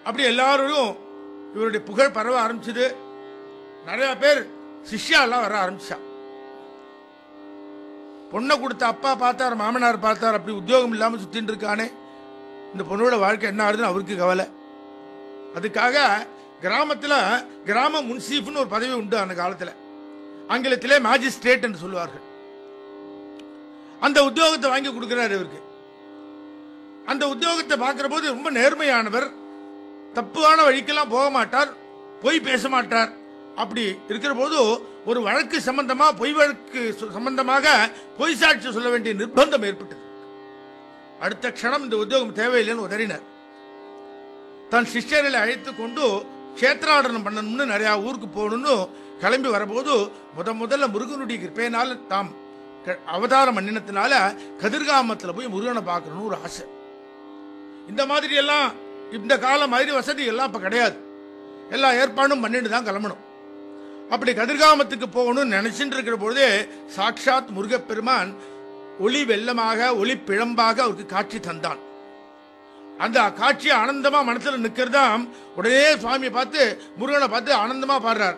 அப்படி எல்லாரும் இவருடைய புகழ் பரவ ஆரம்பிச்சது நிறைய பேர் சிஷ்யாலாம் வர ஆரம்பிச்சா பொண்ணை கொடுத்த அப்பா பார்த்தார் மாமனார் பார்த்தார் அப்படி உத்தியோகம் இல்லாம சுத்தின்னு இருக்கானே இந்த பொண்ணோட வாழ்க்கை என்ன ஆகுதுன்னு அவருக்கு கவலை அதுக்காக கிராமத்துல கிராம முன்சீஃப்னு ஒரு பதவி உண்டு அந்த காலத்துல ஆங்கிலத்திலே மேஜிஸ்ட்ரேட் என்று சொல்லுவார்கள் அந்த உத்தியோகத்தை வாங்கி கொடுக்கிறார் இவருக்கு அந்த உத்தியோகத்தை பார்க்கிற போது ரொம்ப நேர்மையானவர் தப்பான வழிக்கெல்லாம் போக மாட்டார் பொய் பேச மாட்டார் அப்படி இருக்கிற போது ஒரு வழக்கு சம்பந்தமா பொய் வழக்கு சு- சம்பந்தமாக பொய் சாட்சி சொல்ல வேண்டிய நிர்பந்தம் ஏற்பட்டது அடுத்த க்ஷணம் இந்த உத்தியோகம் தேவையில்லைன்னு உதறினார் தன் சிஷ்யர்களை அழைத்து கொண்டு கஷேத்ராடனம் பண்ணணும்னு நிறைய ஊருக்கு போகணும்னு கிளம்பி வரபோது முத முதல்ல முருகனுடைய கிருப்பையினால தாம் க- அவதாரம் பண்ணினத்தினால கதிர்காமத்தில் போய் முருகனை பார்க்கணும்னு ஒரு ஆசை இந்த மாதிரி எல்லாம் இந்த காலம் மாதிரி வசதி எல்லாம் இப்ப கிடையாது எல்லா ஏற்பாடும் பண்ணிட்டு தான் கிளம்பணும் அப்படி கதிர்காமத்துக்கு போகணும்னு நினைச்சிட்டு இருக்கிற பொழுதே சாட்சாத் முருகப்பெருமான் ஒளி வெள்ளமாக ஒளி பிழம்பாக அவருக்கு காட்சி தந்தான் அந்த காட்சி ஆனந்தமா மனசுல நிக்கிறதாம் உடனே சுவாமியை பார்த்து முருகனை பார்த்து ஆனந்தமா பாடுறார்